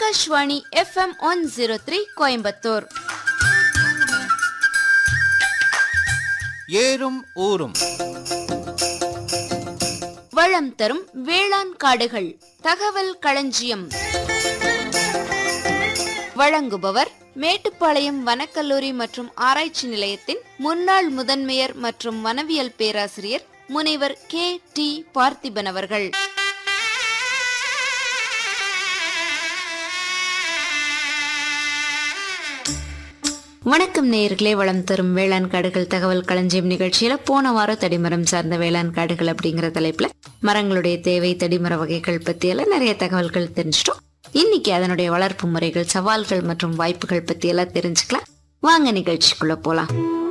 Akashvani FM one zero three Coimbatore ஏறும் ஊரும் வளம் தரும் வேளாண் காடுகள் தகவல் களஞ்சியம் வழங்குபவர் மேட்டுப்பாளையம் வனக்கல்லூரி மற்றும் ஆராய்ச்சி நிலையத்தின் முன்னாள் முதன்மையர் மற்றும் வனவியல் பேராசிரியர் முனைவர் கே டி பார்த்திபன் அவர்கள் வணக்கம் நேயர்களே வளம் தரும் வேளாண் காடுகள் தகவல் களஞ்சியம் நிகழ்ச்சியில போன வாரம் தடிமரம் சார்ந்த வேளாண் காடுகள் அப்படிங்கிற தலைப்புல மரங்களுடைய தேவை தடிமர வகைகள் பத்தியெல்லாம் நிறைய தகவல்கள் தெரிஞ்சிட்டோம் இன்னைக்கு அதனுடைய வளர்ப்பு முறைகள் சவால்கள் மற்றும் வாய்ப்புகள் பத்தியெல்லாம் தெரிஞ்சுக்கலாம் வாங்க நிகழ்ச்சிக்குள்ள போலாம்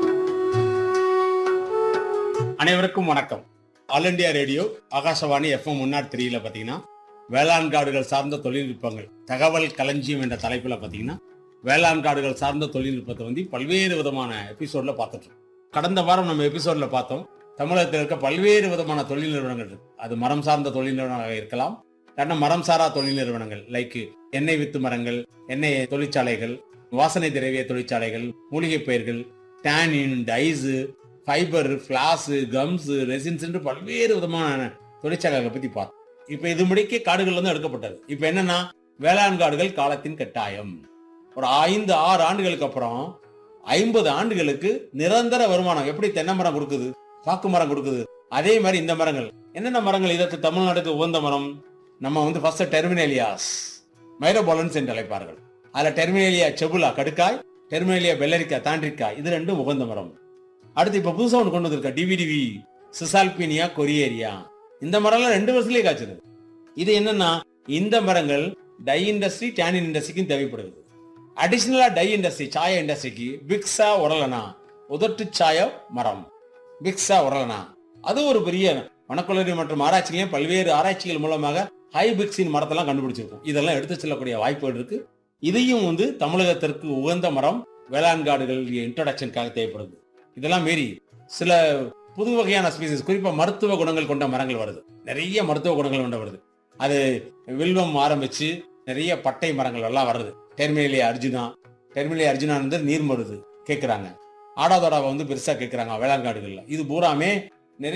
அனைவருக்கும் வணக்கம் all India radio Akashvani FM முன்னாடி த்ரீல பார்த்தீங்கன்னா வேளாண் காடுகள் சார்ந்த தொழில்நுட்பங்கள் தகவல் களஞ்சியம் என்ற தலைப்பில் பார்த்தீங்கன்னா வேளாண் காடுகள் சார்ந்த தொழில்நுட்பத்தை வந்து பல்வேறு விதமான எபிசோட்ல பார்த்துட்டு இருக்கோம். கடந்த வாரம் நம்ம எபிசோட்ல பார்த்தோம் தமிழகத்தில் இருக்க பல்வேறு விதமான தொழில் நிறுவனங்கள் இருக்கு அது மரம் சார்ந்த தொழில் நிறுவனங்களாக இருக்கலாம் இல்லைன்னா மரம் சாரா தொழில் நிறுவனங்கள் லைக் எண்ணெய் வித்து மரங்கள் எண்ணெய் தொழிற்சாலைகள் வாசனை திரவிய தொழிற்சாலைகள் மூலிகை பயிர்கள் tannin dyes fibre flax gums resins என்று பல்வேறு விதமான தொழிற்சாலைகளை பத்தி பார்த்தோம் இப்போ இது முடிக்க காடுகள் வந்து எடுக்கப்பட்டது இப்போ என்னன்னா வேளாண் காடுகள் காலத்தின் கட்டாயம் ஒரு ஐந்து ஆறு ஆண்டுகளுக்கு அப்புறம் ஐம்பது ஆண்டுகளுக்கு நிரந்தர வருமானம் எப்படி தென்னை மரம் கொடுக்குது பாக்கு மரம் கொடுக்குது அதே மாதிரி இந்த மரங்கள் என்னென்ன மரங்கள் இதற்கு தமிழ்நாட்டுக்கு உகந்த மரம் நம்ம வந்து ஃபர்ஸ்ட் டெர்மினேலியாஸ் மைரோபாலன்ஸ் என்று அழைப்பார்கள் அதுல டெர்மினேலியா செபுலா கடுக்காய் டெர்மினேலியா வெள்ளரிக்காய் தாண்டிக்காய் இது ரெண்டும் உகந்த மரம் அடுத்து இப்ப புதுசா ஒன்று கொண்டு வந்திருக்க டிவிடிவி சிசால்பினியா கொரியேரியா இந்த மரம்லாம் ரெண்டு வருஷத்துலயே காய்ச்சது இது என்னன்னா இந்த மரங்கள் டை இண்டஸ்ட்ரி டேனின் இண்டஸ்ட்ரிக்கும் தேவைப்படுது அடிஷனலா டை இண்டஸ்ட்ரி சாய இண்டஸ்ட்ரிக்கு பிக்ஸா உரலனா உதட்டு சாய மரம் பிக்ஸா உரலனா அது ஒரு பெரிய வனக்கல்லூரி மற்றும் ஆராய்ச்சிகளையும் பல்வேறு ஆராய்ச்சிகள் மூலமாக ஹை பிக்ஸின் மரத்தெல்லாம் கண்டுபிடிச்சிருக்கும் இதெல்லாம் எடுத்து செல்லக்கூடிய வாய்ப்புகள் இருக்கு இதையும் வந்து தமிழகத்திற்கு உகந்த மரம் வேளாண் காடுகள் இன்ட்ரோடக்ஷனுக்காக தேவைப்படுது இதெல்லாம் மீறி சில புது வகையான ஸ்பீசிஸ் குறிப்பா மருத்துவ குணங்கள் கொண்ட மரங்கள் வருது நிறைய மருத்துவ குணங்கள் கொண்ட வருது அது வில்வம் ஆரம்பிச்சு நிறைய பட்டை மரங்கள் எல்லாம் வருது டெர்மினேலியா அர்ஜுனா டெர்மினேலியா அர்ஜுனா வந்து நீர் மருது கேட்குறாங்க ஆடாதோடாவை வந்து பெருசா கேட்குறாங்க வேளாண் காடுகள்ல இது பூராமே